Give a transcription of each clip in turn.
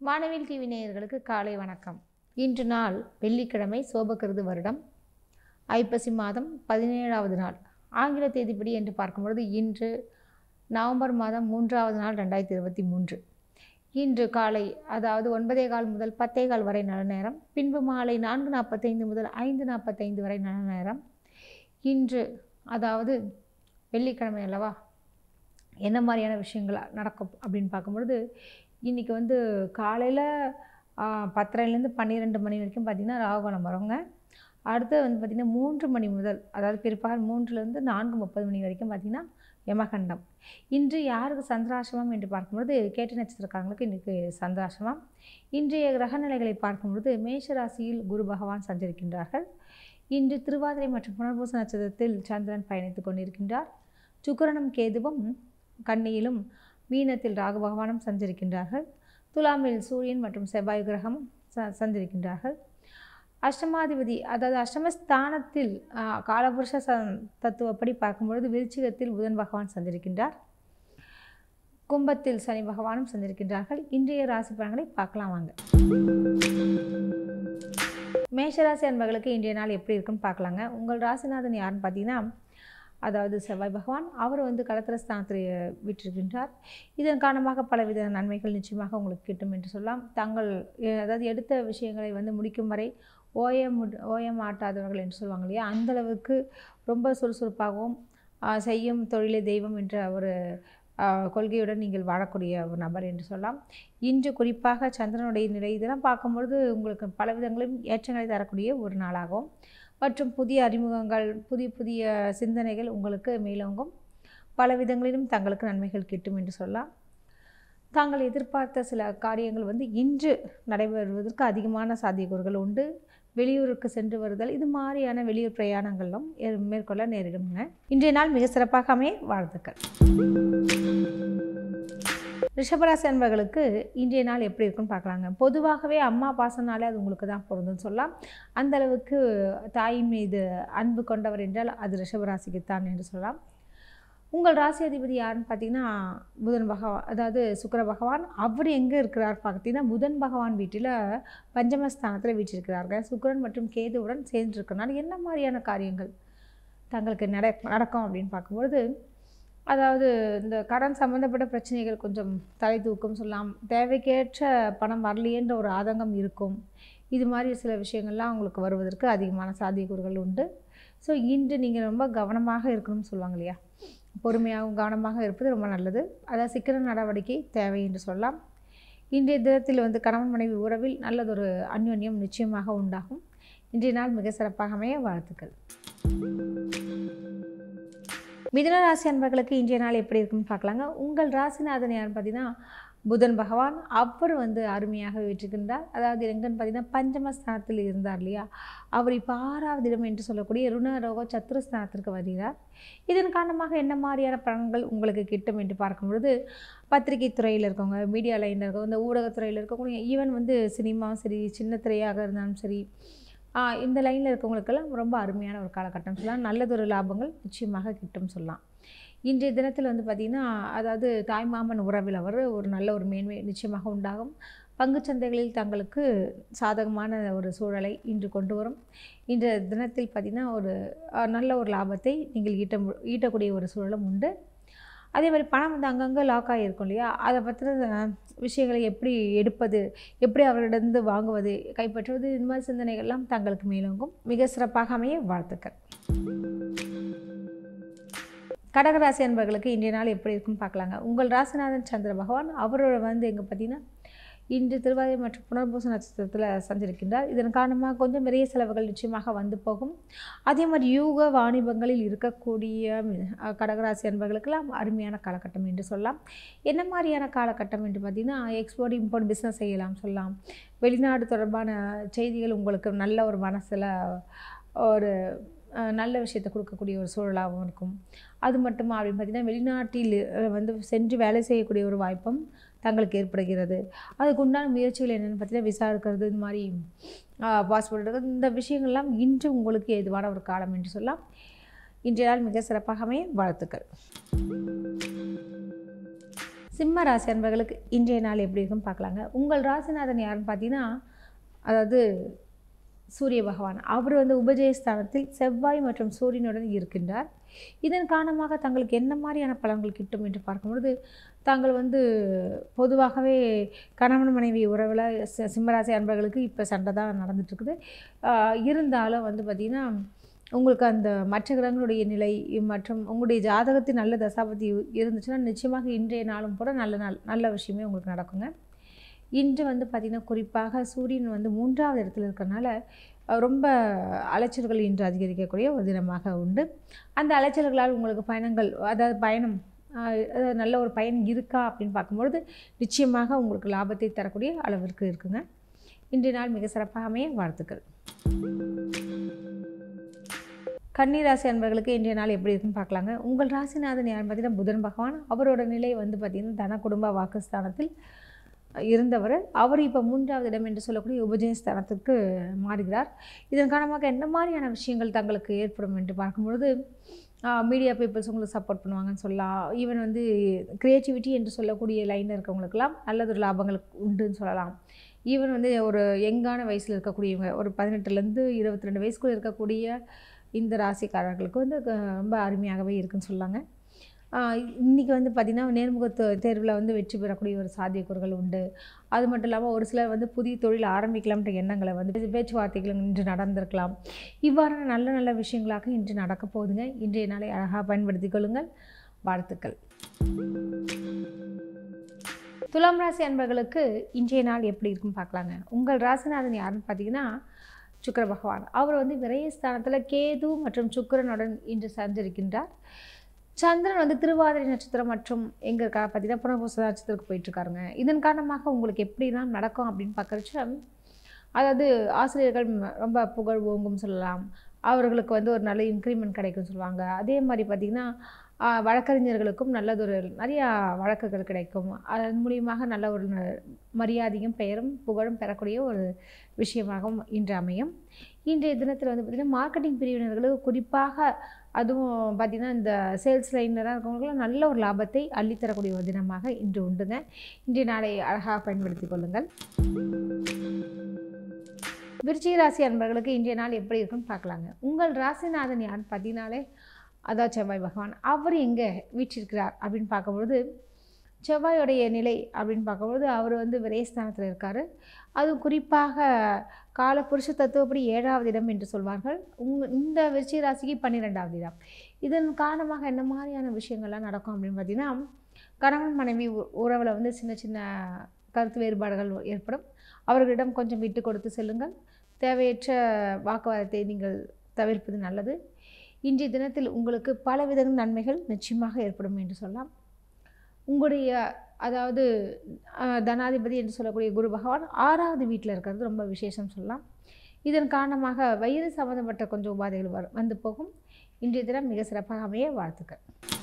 வானவில் டிவி நேயர்களுக்கு காலை வணக்கம் இன்று நாள் வெள்ளிக்கிழமை சோபகிருது வருடம் ஐப்பசி மாதம் பதினேழாவது நாள் ஆங்கில தேதிப்படி என்று பார்க்கும்பொழுது இன்று நவம்பர் மாதம் மூன்றாவது நாள் ரெண்டாயிரத்தி இருபத்தி மூன்று இன்று காலை அதாவது ஒன்பதே கால் முதல் பத்தே கால் வரை நல்ல நேரம் பின்பு மாலை நான்கு நாற்பத்தைந்து முதல் ஐந்து நாற்பத்தைந்து வரை நல்ல நேரம் இன்று அதாவது வெள்ளிக்கிழமை அல்லவா என்ன மாதிரியான விஷயங்கள் நடக்கும் அப்படின்னு பார்க்கும்பொழுது இன்றைக்கி வந்து காலையில் பத்தரைலேருந்து பன்னிரெண்டு மணி வரைக்கும் பார்த்திங்கன்னா ராகுகாலம் வருங்க அடுத்து வந்து பார்த்திங்கன்னா மூன்று மணி முதல் அதாவது பிற்பகல் மூன்றுலேருந்து நான்கு முப்பது மணி வரைக்கும் பார்த்திங்கன்னா யமகண்டம் இன்று யாருக்கு சந்திராசிரமம் என்று பார்க்கும்பொழுது கேட்ட நட்சத்திரக்காரங்களுக்கு இன்றைக்கு சந்திராசிரமம் இன்றைய கிரகநிலைகளை பார்க்கும்பொழுது மேஷ ராசியில் குரு பகவான் சஞ்சரிக்கின்றார்கள் இன்று திருவாதிரை மற்றும் புனர்பூச நட்சத்திரத்தில் சந்திரன் பயணித்துக் கொண்டிருக்கின்றார் சுக்கிரனும் கேதுவும் கன்னியிலும் மீனத்தில் ராகு பகவானும் சஞ்சரிக்கின்றார்கள் துலாமில் சூரியன் மற்றும் செவ்வாய் கிரகம் ச சஞ்சரிக்கின்றார்கள் அஷ்டமாதிபதி அதாவது அஷ்டமஸ்தானத்தில் ஆ, காலபுருஷ ச தத்துவப்படி பார்க்கும்பொழுது விருச்சிகத்தில் புதன் பகவான் சஞ்சரிக்கின்றார் கும்பத்தில் சனி பகவானும் சஞ்சரிக்கின்றார்கள் இன்றைய ராசி பலன்களை பார்க்கலாம் வாங்க மேஷராசி அன்பர்களுக்கு இன்றைய நாள் எப்படி இருக்குன்னு பார்க்கலாங்க உங்கள் ராசிநாதன் யாருன்னு பார்த்தீங்கன்னா அதாவது செவ்வாய் பகவான் அவர் வந்து கடத்திர ஸ்தானத்தில் விட்டிருக்கின்றார் இதன் காரணமாக பலவித நன்மைகள் நிச்சயமாக உங்களுக்கு கிட்டும் என்று சொல்லலாம் தங்கள் எ- அதாவது எடுத்த விஷயங்களை வந்து முடிக்கும் வரை ஓய முட் ஓய மாட்டாதவர்கள் என்று சொல்லுவாங்க இல்லையா அந்த அளவுக்கு ரொம்ப சுறுசுறுப்பாகவும் ஆ, செய்யும் தொழிலே தெய்வம் என்ற ஒரு ஆ, கொள்கையுடன் நீங்கள் வாழக்கூடிய ஒரு நபர் என்று சொல்லலாம் இன்று குறிப்பாக சந்திரனுடைய நிலை இதெல்லாம் பார்க்கும்பொழுது உங்களுக்கு பல விதங்களிலும் ஏற்றங்களை தரக்கூடிய ஒரு நாளாகும் மற்றும் புதிய அறிமுகங்கள் புதிய புதிய சிந்தனைகள் உங்களுக்கு மேலோங்கும் பல விதங்களிலும் தங்களுக்கு நன்மைகள் கிட்டும் என்று சொல்லலாம் தாங்கள் எதிர்பார்த்த சில காரியங்கள் வந்து இன்று நடைபெறுவதற்கு அதிகமான சாத்தியக்கூறுகள் உண்டு வெளியூருக்கு சென்று வருதல் இது மாதிரியான வெளியூர் பிரயாணங்களும் ஏ- மேற்கொள்ள நேரிடுங்க இன்றைய நாள் மிக சிறப்பாக அமைய வாழ்த்துக்கள் ரிஷபராசி அன்பர்களுக்கு இன்றைய நாள் எப்படி இருக்குன்னு பார்க்கலாங்க பொதுவாகவே அம்மா பாசனாலே அது உங்களுக்கு தான் பொருந்தும்னு சொல்லலாம் அந்த அளவுக்கு தாய் மீது அன்பு கொண்டவர் என்றால் அது ரிஷபராசிக்குத்தான் என்று சொல்லலாம் உங்கள் ராசி அதிபதி யாருன்னு பார்த்தீங்கன்னா புதன் பகவான் அதாவது சுக்கிர பகவான் அவர் எங்கே இருக்கிறார் பார்த்தீங்கன்னா புதன் பகவான் வீட்டில் பஞ்சமஸ்தானத்தில் வீற்றிருக்கிறார்கள் சுக்கிரன் மற்றும் கேதுவுடன் சேர்ந்துருக்கனால என்ன மாதிரியான காரியங்கள் தங்களுக்கு நட நடக்கும் அப்படின்னு பார்க்கும்பொழுது அதாவது இந்த கடன் சம்மந்தப்பட்ட பிரச்சனைகள் கொஞ்சம் தலை தூக்கும் சொல்லலாம் தேவைக்கேற்ற பணம் வரலையேன்ற ஒரு ஆதங்கம் இருக்கும் இது மாதிரி சில விஷயங்கள்லாம் உங்களுக்கு வருவதற்கு அதிகமான சாத்தியக்கூறுகள் உண்டு ஸோ இன்று நீங்கள் ரொம்ப கவனமாக இருக்கணும்னு சொல்லுவாங்க இல்லையா பொறுமையாகவும் கவனமாக இருப்பது ரொம்ப நல்லது அதாவது சிக்கன நடவடிக்கை தேவை என்று சொல்லலாம் இன்றைய தினத்தில் வந்து கணவன் மனைவி உறவில் நல்லதொரு அந்யோன்யம் நிச்சயமாக உண்டாகும் இன்றைய நாள் மிக சிறப்பாக அமைய வாழ்த்துக்கள் மிதுன ராசி அன்பர்களுக்கு இன்றைய நாள் எப்படி இருக்குன்னு பார்க்கலாங்க உங்கள் ராசிநாதன் யாருன்னு பார்த்தீங்கன்னா புதன் பகவான் அவர் வந்து அருமையாக வீற்றிருக்கின்றார் அதாவது எங்கன்னு பார்த்தீங்கன்னா பஞ்சமஸ்தானத்தில் இருந்தார் இல்லையா அவர் இப்போ ஆறாவது இடம் என்று சொல்லக்கூடிய ருணரோக சத்துருஸ்தானத்திற்கு வருகிறார் இதன் காரணமாக என்ன மாதிரியான பலன்கள் உங்களுக்கு கிட்டும் என்று பார்க்கும் பொழுது பத்திரிகை துறையில் இருக்கவங்க மீடியா லைனில் இருக்கவங்க இந்த ஊடகத்துறையில் இருக்கக்கூடிய ஈவன் வந்து சினிமா சரி சின்ன திரையாக இருந்தாலும் சரி ஆ, இந்த லைனில் இருக்கவங்களுக்கெல்லாம் ரொம்ப அருமையான ஒரு காலகட்டம் சொல்லலாம் நல்லதொரு லாபங்கள் நிச்சயமாக கிட்டும் சொல்லலாம் இன்றைய தினத்தில் வந்து பார்த்திங்கன்னா அதாவது தாய்மாமன் உறவில் அவர் ஒரு நல்ல ஒரு மேன்மை நிச்சயமாக உண்டாகும் பங்குச் சந்தைகளில் தங்களுக்கு சாதகமான ஒரு சூழலை இன்று கொண்டு வரும் இன்றைய தினத்தில் பார்த்திங்கன்னா ஒரு அஹ், நல்ல ஒரு லாபத்தை நீங்கள் ஈட்ட மு- ஈட்டக்கூடிய ஒரு சூழலும் உண்டு அதே மாதிரி பணம் வந்து அங்கங்கே லாக் ஆகியிருக்கும் இல்லையா அதை பற்றின விஷயங்களை எப்படி எடுப்பது எப்படி அவர்களிடந்து வாங்குவது கைப்பற்றுவது இந்த மாதிரி சிந்தனைகள்லாம் தங்களுக்கு மேலோங்கும் மிக சிறப்பாக அமைய வாழ்த்துக்கள் கடகராசி அன்பர்களுக்கு இன்றைய நாள் எப்படி இருக்குன்னு பார்க்கலாங்க உங்கள் ராசிநாதன் சந்திர பகவான் அவரோட வந்து எங்கே பார்த்தீங்கன்னா இன்று திருவாதிரை மற்றும் புனர்பூச நட்சத்திரத்தில் சஞ்சரிக்கின்றார் இதன் காரணமாக கொஞ்சம் நிறைய செலவுகள் நிச்சயமாக வந்து போகும் அதே மாதிரி யூக வாணிபங்களில் இருக்கக்கூடிய அஹ், கடகராசி அன்பர்களுக்கெல்லாம் அருமையான காலகட்டம் என்று சொல்லலாம் என்ன மாதிரியான காலகட்டம் என்று பார்த்தீங்கன்னா எக்ஸ்போர்ட் இம்போர்ட் பிஸ்னஸ் செய்யலாம் சொல்லலாம் வெளிநாடு தொடர்பான செய்திகள் உங்களுக்கு நல்ல ஒரு மனசில் ஒரு அஹ், நல்ல விஷயத்தை கொடுக்கக்கூடிய ஒரு சூழலாகவும் இருக்கும் அது மட்டுமா அப்படின்னு பார்த்தீங்கன்னா வெளிநாட்டில் அஹ், வந்து சென்று வேலை செய்யக்கூடிய ஒரு வாய்ப்பும் தங்களுக்கு ஏற்படுகிறது அதுக்கு உண்டான முயற்சிகள் என்னென்னு பார்த்தீங்கன்னா விசா எடுக்கிறது இந்த மாதிரி பாஸ்போர்ட் எடுக்கிறது இந்த விஷயங்கள்லாம் இன்று உங்களுக்கு ஏதுவான ஒரு காலம் என்று சொல்லலாம் இன்றைய நாள் மிக சிறப்பாக அமைய வாழ்த்துக்கள் சிம்ம ராசி அன்பர்களுக்கு இன்றைய நாள் எப்படி இருக்குன்னு பார்க்கலாங்க உங்கள் ராசிநாதன் யாருன்னு பார்த்தீங்கன்னா அதாவது சூரிய பகவான் அவர் வந்து உபஜயஸ்தானத்தில் செவ்வாய் மற்றும் சூரியனுடன் இருக்கின்றார் இதன் காரணமாக தங்களுக்கு என்ன மாதிரியான பலன்கள் கிட்டும் என்று பார்க்கும்பொழுது தாங்கள் வந்து பொதுவாகவே கணவன் மனைவி உறவில் சி- சிம்மராசி அன்பர்களுக்கு இப்போ சண்டை தான் நடந்துட்டுருக்குது இருந்தாலும் வந்து பார்த்திங்கன்னா உங்களுக்கு அந்த மற்ற கிரகங்களுடைய நிலை மற்றும் உங்களுடைய ஜாதகத்தின் நல்ல தசாபதி இருந்துச்சுன்னா நிச்சயமாக இன்றைய நாளும் கூட நல்ல நாள் நல்ல விஷயமே உங்களுக்கு நடக்குங்க இன்று வந்து பார்த்திங்கன்னா குறிப்பாக சூரியன் வந்து மூன்றாவது இடத்துல இருக்கறனால அஹ், ரொம்ப அலைச்சல்கள் இன்று அதிகரிக்கக்கூடிய ஒரு தினமாக உண்டு அந்த அலைச்சல்களால் உங்களுக்கு பயணங்கள் அதாவது பயணம் அஹ், அதாவது நல்ல ஒரு பயன் இருக்கா அப்படின்னு பார்க்கும்பொழுது நிச்சயமாக உங்களுக்கு லாபத்தை தரக்கூடிய அளவிற்கு இருக்குங்க இன்றைய நாள் மிக சிறப்பாக அமைய வாழ்த்துக்கள் கன்னிராசி அன்பர்களுக்கு இன்றைய நாள் எப்படி இருக்குன்னு பார்க்கலாங்க உங்கள் ராசிநாதன் யாருன்னு பார்த்தீங்கன்னா புதன் பகவான் அவரோட நிலை வந்து பார்த்திங்கன்னா தன குடும்ப வாக்குஸ்தானத்தில் இருந்தவர் அவர் இப்போ மூன்றாவது இடம் என்று சொல்லக்கூடிய உபஜயஸ்தானத்துக்கு மாறுகிறார் இதன் காரணமாக என்ன மாதிரியான விஷயங்கள் தங்களுக்கு ஏற்படும் என்று பார்க்கும்பொழுது மீடியா பீப்புள்ஸ் உங்களுக்கு சப்போர்ட் பண்ணுவாங்கன்னு சொல்லலாம் ஈவன் வந்து க்ரியேட்டிவிட்டி என்று சொல்லக்கூடிய லைனில் இருக்கவங்களுக்கெல்லாம் நல்லதொரு லாபங்கள் உண்டுன்னு சொல்லலாம் ஈவன் வந்து ஒரு யங்கான வயசில் இருக்கக்கூடியவங்க ஒரு பதினெட்டுலேருந்து இருபத்தி ரெண்டு வயசுக்குள்ள இருக்கக்கூடிய இந்த ராசிக்காரர்களுக்கு வந்து க- ரொம்ப அருமையாகவே இருக்குன்னு சொல்லாங்க இன்றைக்கி வந்து பார்த்திங்கன்னா நேர்முக தே- தேர்வில் வந்து வெற்றி பெறக்கூடிய ஒரு சாத்தியக்கூறுகள் உண்டு அது மட்டும் இல்லாமல் ஒரு சிலர் வந்து புதிய தொழில் ஆரம்பிக்கலாம்ன்ற எண்ணங்களை வந்து பேச்சுவார்த்தைகள் இன்று நடந்திருக்கலாம் இவ்வாறான நல்ல நல்ல விஷயங்களாக இன்று நடக்க போகுதுங்க இன்றைய நாளை அழகாக பயன்படுத்திக் கொள்ளுங்கள் வாழ்த்துக்கள் துலாம் ராசி அன்பர்களுக்கு இன்றைய நாள் எப்படி இருக்குன்னு பார்க்கலாங்க உங்கள் ராசிநாதன் யாருன்னு பார்த்தீங்கன்னா சுக்கிர பகவான் அவர் வந்து விரயஸ்தானத்தில் கேது மற்றும் சுக்கிரனுடன் இன்று சஞ்சரிக்கின்றார் சந்திரன் வந்து திருவாதிரை நட்சத்திரம் மற்றும் எங்கே இருக்கா பார்த்தீங்கன்னா புனர்பூச நட்சத்திரத்துக்கு போயிட்டுருக்காருங்க இதன் காரணமாக உங்களுக்கு எப்படிலாம் நடக்கும் அப்படின்னு பார்க்குறச்ச அதாவது ஆசிரியர்கள் ம- ரொம்ப புகழ் ஓங்கும் சொல்லலாம் அவர்களுக்கு வந்து ஒரு நல்ல இன்க்ரிமெண்ட் கிடைக்கும்னு சொல்லுவாங்க அதே மாதிரி பார்த்திங்கன்னா ஆஹ், வழக்கறிஞர்களுக்கும் நல்லதொரு நிறையா வழக்குகள் கிடைக்கும் அதன் மூலியமாக நல்ல ஒரு ந- மரியாதையும் பெயரும் புகழும் பெறக்கூடிய ஒரு விஷயமாகவும் இன்று அமையும் இன்றைய தினத்தில் வந்து பார்த்திங்கன்னா மார்க்கெட்டிங் பிரிவினர்களுக்கு குறிப்பாக அதுவும் பார்த்திங்கன்னா இந்த சேல்ஸ் லைன்லாம் இருக்கவங்களுக்குலாம் நல்ல ஒரு லாபத்தை அள்ளித்தரக்கூடிய ஒரு தினமாக இன்று உண்டுங்க இன்றைய நாளை அழகாக பயன்படுத்திக் கொள்ளுங்கள் விருச்சிக ராசி அன்பர்களுக்கு இன்றைய நாள் எப்படி இருக்குன்னு பார்க்கலாங்க உங்கள் ராசிநாதன் யாருன்னு பார்த்தீங்கனாலே அதான் செவ்வாய் பகவான் அவர் எங்கே வீற்றிருக்கிறார் அப்படின்னு பார்க்கும்பொழுது செவ்வாயோடைய நிலை அப்படின்னு பார்க்கும்பொழுது அவர் வந்து விரயஸ்தானத்தில் இருக்கார் அதுவும் குறிப்பாக காலபுருஷ தத்துவப்படி ஏழாவது இடம் என்று சொல்வார்கள் உங்க இந்த விருச்சிக ராசிக்கு பன்னிரெண்டாவது இடம் இதன் காரணமாக என்ன மாதிரியான விஷயங்கள்லாம் நடக்கும் அப்படின்னு பார்த்தீங்கன்னா கணவன் மனைவி உ- உறவில் வந்து சின்ன சின்ன கருத்து வேறுபாடுகள் ஏற்படும் அவர்களிடம் கொஞ்சம் விட்டு கொடுத்து செல்லுங்கள் தேவையற்ற வாக்குவாதத்தை நீங்கள் தவிர்ப்பது நல்லது இன்றைய தினத்தில் உங்களுக்கு பலவித நன்மைகள் நிச்சயமாக ஏற்படும் என்று சொல்லலாம் உங்களுடைய அதாவது அஹ், தனாதிபதி என்று சொல்லக்கூடிய குரு பகவான் ஆறாவது வீட்டில் இருக்கிறது ரொம்ப விசேஷம் சொல்லலாம் இதன் காரணமாக வயிறு சம்மந்தப்பட்ட கொஞ்சம் உபாதைகள் வரும் வந்து போகும் இன்றைய தினம் மிக சிறப்பாக அமைய வாழ்த்துக்கள்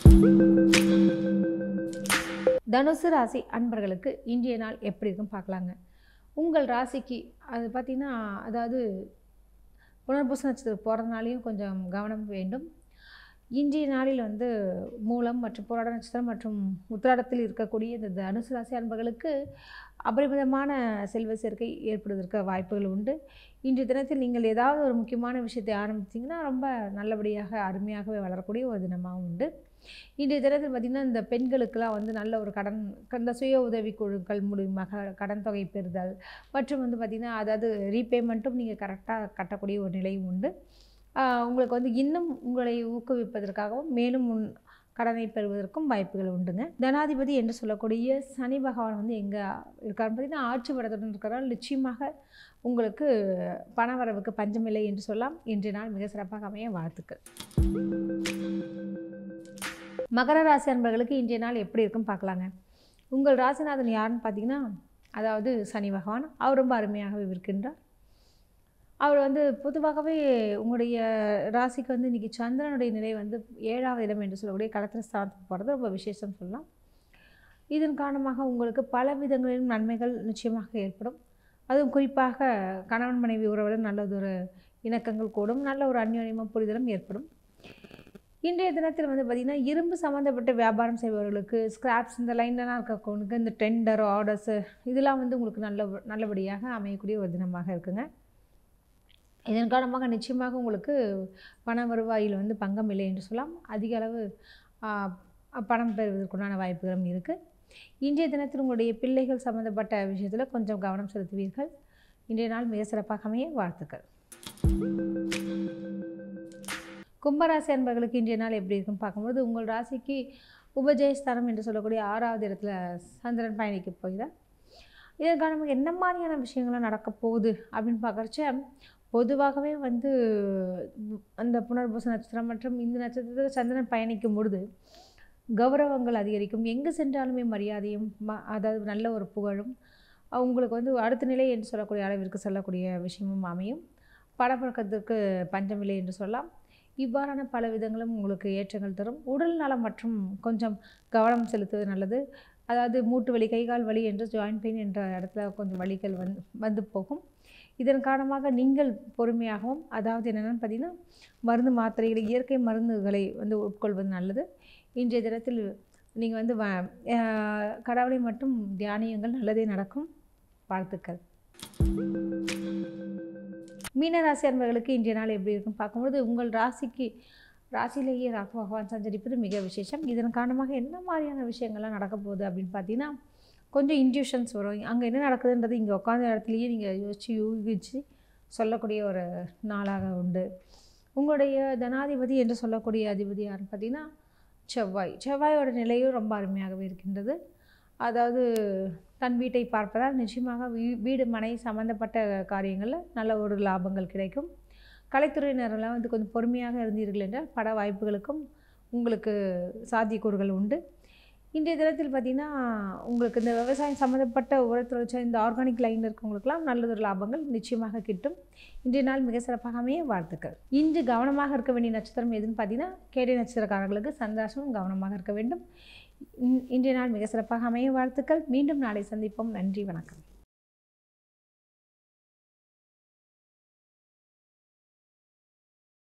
தனுசு ராசி அன்பர்களுக்கு இன்றைய நாள் எப்படி இருக்குன்னு பார்க்கலாங்க உங்கள் ராசிக்கு அது பார்த்திங்கன்னா அதாவது புனர்பூச நட்சத்திரம் பிறந்தனாலையும் கொஞ்சம் கவனம் வேண்டும் இன்றைய நாளில் வந்து மூலம் மற்றும் புராட நட்சத்திரம் மற்றும் உத்திராடத்தில் இருக்கக்கூடிய இந்த தனுசு ராசி அன்பர்களுக்கு அபரிமிதமான செல்வ சேர்க்கை ஏற்படுவதற்கு வாய்ப்புகள் உண்டு இன்றைய தினத்தில் நீங்கள் ஏதாவது ஒரு முக்கியமான விஷயத்தை ஆரம்பித்தீங்கன்னா ரொம்ப நல்லபடியாக அருமையாகவே வளரக்கூடிய ஒரு தினமாகவும் உண்டு இன்றைய தினத்தில் பார்த்திங்கன்னா இந்த பெண்களுக்கெல்லாம் வந்து நல்ல ஒரு கடன் இந்த சுய உதவி குழுக்கள் மூலியமாக கடன் தொகை பெறுதல் மற்றும் வந்து பார்த்திங்கன்னா அதாவது ரீபேமெண்ட்டும் நீங்கள் கரெக்டாக கட்டக்கூடிய ஒரு நிலையும் உண்டு ஆஹ் உங்களுக்கு வந்து இன்னும் உங்களை ஊக்குவிப்பதற்காகவும் மேலும் முன் கடனை பெறுவதற்கும் வாய்ப்புகள் உண்டுங்க தனாதிபதி என்று சொல்லக்கூடிய சனி பகவான் வந்து எங்கே இருக்காருன்னு பார்த்தீங்கன்னா ஆட்சி படத்துடன் இருக்கிறதால் நிச்சயமாக உங்களுக்கு பணவரவுக்கு பஞ்சமில்லை என்று சொல்லலாம் இன்றைய நாள் மிக சிறப்பாக அமைய வாழ்த்துக்கள் மகர ராசி அன்பர்களுக்கு இன்றைய நாள் எப்படி இருக்குன்னு பார்க்கலாங்க உங்கள் ராசிநாதன் யாருன்னு பார்த்தீங்கன்னா அதாவது சனி பகவான் அவர் ரொம்ப அருமையாகவே இருக்கின்றார் அவர் வந்து பொதுவாகவே உங்களுடைய ராசிக்கு வந்து இன்றைக்கி சந்திரனுடைய நிலை வந்து ஏழாவது இடம் என்று சொல்லக்கூடிய களத்திர ஸ்தானத்துக்கு போகிறது ரொம்ப விசேஷம் சொல்லலாம் இதன் காரணமாக உங்களுக்கு பல விதங்களிலும் நன்மைகள் நிச்சயமாக ஏற்படும் அதுவும் குறிப்பாக கணவன் மனைவி உறவில் நல்லதொரு இணக்கங்கள் கூடும் நல்ல ஒரு அந்யோன்யமும் புரிதலும் ஏற்படும் இன்றைய தினத்தில் வந்து பார்த்திங்கன்னா இரும்பு சம்மந்தப்பட்ட வியாபாரம் செய்பவர்களுக்கு ஸ்கிராப்ஸ் இந்த லைன்லலாம் இருக்கவங்களுக்கு இந்த டெண்டர் ஆர்டர்ஸு இதெல்லாம் வந்து உங்களுக்கு நல்ல நல்லபடியாக அமையக்கூடிய ஒரு தினமாக இருக்குங்க இதன் காரணமாக நிச்சயமாக உங்களுக்கு பண வருவாயில் வந்து பங்கம் இல்லை என்று சொல்லலாம் அதிக அளவு ஆ, பணம் பெறுவதற்குண்டான வாய்ப்புகளும் இருக்குது இன்றைய தினத்தில் உங்களுடைய பிள்ளைகள் சம்மந்தப்பட்ட விஷயத்தில் கொஞ்சம் கவனம் செலுத்துவீர்கள் இன்றைய நாள் மிக சிறப்பாக அமைய வாழ்த்துக்கள் கும்பராசி அன்பர்களுக்கு இன்றைய நாள் எப்படி இருக்குன்னு பார்க்கும்போது உங்கள் ராசிக்கு உபஜயஸ்தானம் என்று சொல்லக்கூடிய ஆறாவது இடத்துல சந்திரன் பயணிக்க போகிறார் இதன் காரணமாக என்ன மாதிரியான விஷயங்கள்லாம் நடக்க போகுது அப்படின்னு பார்க்குறச்ச பொதுவாகவே வந்து அந்த புனர்பூச நட்சத்திரம் மற்றும் இந்த நட்சத்திரத்தில் சந்திரன் பயணிக்கும் பொழுது கௌரவங்கள் அதிகரிக்கும் எங்கு சென்றாலுமே மரியாதையும் ம- அதாவது நல்ல ஒரு புகழும் அஹ் உங்களுக்கு வந்து அடுத்த நிலை என்று சொல்லக்கூடிய அளவிற்கு செல்லக்கூடிய விஷயமும் அமையும் பணப்பழக்கத்திற்கு பஞ்சமில்லை என்று சொல்லலாம் இவ்வாறான பல விதங்களும் உங்களுக்கு ஏற்றங்கள் தரும் உடல் நலம் மற்றும் கொஞ்சம் கவனம் செலுத்துவது நல்லது அதாவது மூட்டு வலி கைகால் வலி என்று ஜாயின்ட் பெயின் என்ற இடத்துல கொஞ்சம் வலிகள் வந்து வந்து போகும் இதன் காரணமாக நீங்கள் பொறுமையாகவும் அதாவது என்னென்னு பார்த்தீங்கன்னா மருந்து மாத்திரைகளை இயற்கை மருந்துகளை வந்து உட்கொள்வது நல்லது இன்றைய தினத்தில் நீங்கள் வந்து வ- அஹ் கடவுளை மட்டும் தியானியுங்கள் நல்லதே நடக்கும் வாழ்த்துக்கள் மீன ராசி அன்பர்களுக்கு இன்றைய நாள் எப்படி இருக்கும் பார்க்கும்போது உங்கள் ராசிக்கு ராசியிலேயே ராகு பகவான் சஞ்சரிப்பது மிக விசேஷம் இதன் காரணமாக என்ன மாதிரியான விஷயங்கள்லாம் நடக்க போகுது அப்படின்னு பார்த்தீங்கன்னா கொஞ்சம் இன்ட்யூஷன்ஸ் வரும் அங்கே என்ன நடக்குதுன்றது இங்கே உட்காந்த இடத்துலையே நீங்கள் யோசித்து யூகிச்சு சொல்லக்கூடிய ஒரு நாளாக உண்டு உங்களுடைய தனாதிபதி என்று சொல்லக்கூடிய அதிபதி யாருன்னு பார்த்தீங்கன்னா செவ்வாய் செவ்வாயோட நிலையும் ரொம்ப அருமையாகவே இருக்கின்றது அதாவது தன் வீட்டை பார்ப்பதால் நிச்சயமாக வீ வீடு மனை சம்மந்தப்பட்ட காரியங்களில் நல்ல ஒரு லாபங்கள் கிடைக்கும் கலைத்துறையினரெல்லாம் வந்து கொஞ்சம் பொறுமையாக இருந்தீர்கள் என்றால் பட வாய்ப்புகளுக்கும் உங்களுக்கு சாத்தியக்கூறுகள் உண்டு இன்றைய தினத்தில் பார்த்திங்கன்னா உங்களுக்கு இந்த விவசாயம் சம்மந்தப்பட்ட உரத்தொழிற்சாலை இந்த ஆர்கானிக் லைனில் இருக்கவங்களுக்கெல்லாம் நல்லதொரு லாபங்கள் நிச்சயமாக கிட்டும் இன்றைய நாள் மிக சிறப்பாக அமைய வாழ்த்துக்கள் இன்று கவனமாக இருக்க வேண்டிய நட்சத்திரம் எதுன்னு பார்த்தீங்கன்னா கேடை நட்சத்திரக்காரர்களுக்கு சந்தாசமும் கவனமாக இருக்க வேண்டும் இன்- இன்றைய நாள் மிக சிறப்பாக அமைய வாழ்த்துக்கள் மீண்டும் நாளை சந்திப்போம் நன்றி வணக்கம்